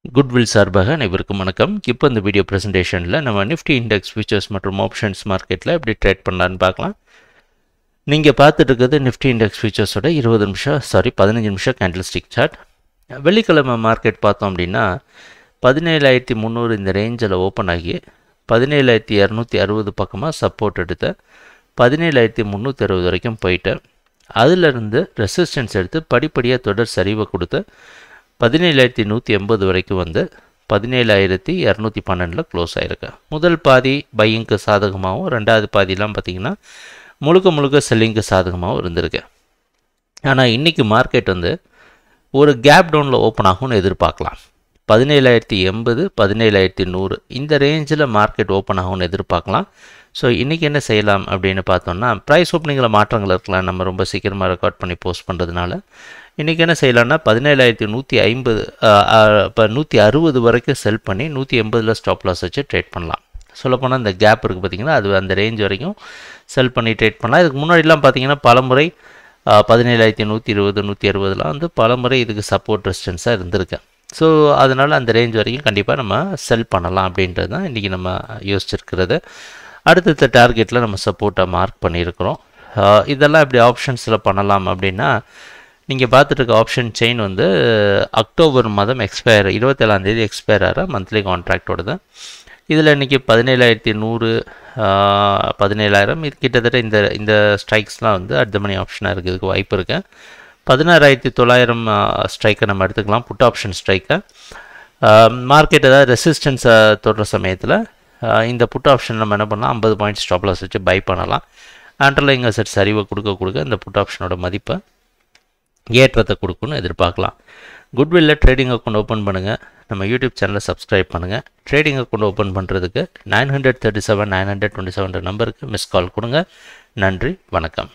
goodwill சார்பாக அனைவருக்கும் வணக்கம் இப்போ இந்த வீடியோ ப்ரெசன்டேஷனில் நம்ம நிஃப்டி இண்டெக்ஸ் ஃபியூச்சர்ஸ் மற்றும் ஆப்ஷன்ஸ் மார்க்கெட்டில் எப்படி ட்ரேட் பண்ணலான்னு பார்க்கலாம் நீங்கள் பார்த்துட்டு இருக்கிறது நிஃப்டி இண்டெக்ஸ் ஃபியூச்சர்ஸோட இருபது நிமிஷம் சாரி பதினஞ்சு நிமிஷம் கேண்டில் ஸ்டிக் சார்ட் வெள்ளிக்கிழமை மார்க்கெட் பார்த்தோம் அப்படின்னா பதினேழாயிரத்தி முந்நூறு இந்த ரேஞ்சில் ஓப்பன் ஆகி பதினேழாயிரத்தி இரநூத்தி அறுபது பக்கமாக சப்போர்ட் எடுத்த பதினேழாயிரத்தி முந்நூற்றி அறுபது வரைக்கும் போயிட்டு அதிலிருந்து ரெசிஸ்டன்ஸ் எடுத்து படிப்படியாக தொடர் சரிவை கொடுத்து பதினேழாயிரத்தி நூற்றி எண்பது வரைக்கும் வந்து பதினேழாயிரத்தி இரநூத்தி பன்னெண்டில் க்ளோஸ் ஆகிருக்கு முதல் பாதி பையிங்க்கு சாதகமாகவும் ரெண்டாவது பாதிலாம் பார்த்திங்கன்னா முழுக்க முழுக்க செல்லிங்க்கு சாதகமாகவும் இருந்திருக்கு ஆனால் இன்றைக்கி மார்க்கெட் வந்து ஒரு கேப் டவுனில் ஓப்பன் ஆகும்னு எதிர்பார்க்கலாம் பதினேழாயிரத்தி எண்பது பதினேழாயிரத்தி நூறு இந்த ரேஞ்சில் மார்க்கெட் ஓப்பன் ஆகும்னு எதிர்பார்க்கலாம் ஸோ இன்றைக்கி என்ன செய்யலாம் அப்படின்னு பார்த்தோம்னா ப்ரைஸ் ஓப்பனிங்கில் மாற்றங்கள் இருக்கலாம் நம்ம ரொம்ப சீக்கிரமாக ரெக்கார்ட் பண்ணி போஸ்ட் பண்ணுறதுனால இன்றைக்கி என்ன செய்யலாம்னா பதினேழாயிரத்தி நூற்றி ஐம்பது இப்போ நூற்றி அறுபது வரைக்கும் செல் பண்ணி நூற்றி எண்பதில் ஸ்டாப் லாஸ் வச்சு ட்ரேட் பண்ணலாம் சொல்லப்போனால் இந்த கேப் இருக்குது பார்த்திங்கன்னா அது அந்த ரேஞ்ச் வரைக்கும் செல் பண்ணி ட்ரேட் பண்ணலாம் இதுக்கு முன்னாடிலாம் பார்த்தீங்கன்னா பலமுறை பதினேழாயிரத்தி நூற்றி இருபது நூற்றி அறுபதுலாம் வந்து பலமுறை இதுக்கு சப்போர்ட் ரெசிஸ்டன்ஸாக இருந்திருக்கு ஸோ அதனால் அந்த ரேஞ்ச் வரைக்கும் கண்டிப்பாக நம்ம செல் பண்ணலாம் அப்படின்றது தான் இன்றைக்கி நம்ம யோசிச்சிருக்கிறது அடுத்தடுத்த டார்கெட்டில் நம்ம சப்போர்ட்டாக மார்க் பண்ணியிருக்கிறோம் இதெல்லாம் இப்படி ஆப்ஷன்ஸில் பண்ணலாம் அப்படின்னா நீங்கள் பார்த்துட்டு இருக்க ஆப்ஷன் செயின் வந்து அக்டோபர் மாதம் எக்ஸ்பயர் இருபத்தேழாந்தேதி எக்ஸ்பயர் ஆகிற மந்த்லி கான்ட்ராக்டோடது இதில் இன்றைக்கி பதினேழாயிரத்தி நூறு பதினேழாயிரம் இது கிட்டத்தட்ட இந்த இந்த ஸ்ட்ரைக்ஸ்லாம் வந்து அடுத்த மணி ஆப்ஷனாக இருக்கிறதுக்கு வாய்ப்பு இருக்குது பதினாறாயிரத்தி தொள்ளாயிரம் ஸ்ட்ரைக்கை நம்ம எடுத்துக்கலாம் புட் ஆப்ஷன் ஸ்ட்ரைக்கை மார்க்கெட் ஏதாவது ரெசிஸ்டன்ஸை தொடுற சமயத்தில் இந்த புட் ஆப்ஷன் நம்ம என்ன பண்ணலாம் ஐம்பது பாயிண்ட் ஸ்டாப் லாஸ் வச்சு பை பண்ணலாம் அண்டர்லைங் அசட் சரிவை கொடுக்க கொடுக்க இந்த புட் ஆப்ஷனோட மதிப்பை ஏற்றத்தை கொடுக்குன்னு எதிர்பார்க்கலாம் குட்வில்ல ட்ரேடிங் அக்கௌண்ட் ஓப்பன் பண்ணுங்கள் நம்ம யூடியூப் சேனலை சப்ஸ்கிரைப் பண்ணுங்கள் ட்ரேடிங் அக்கௌண்ட் ஓப்பன் பண்ணுறதுக்கு nine hundred thirty seven nine hundred twenty seven நம்பருக்கு மிஸ் கால் கொடுங்க நன்றி வணக்கம்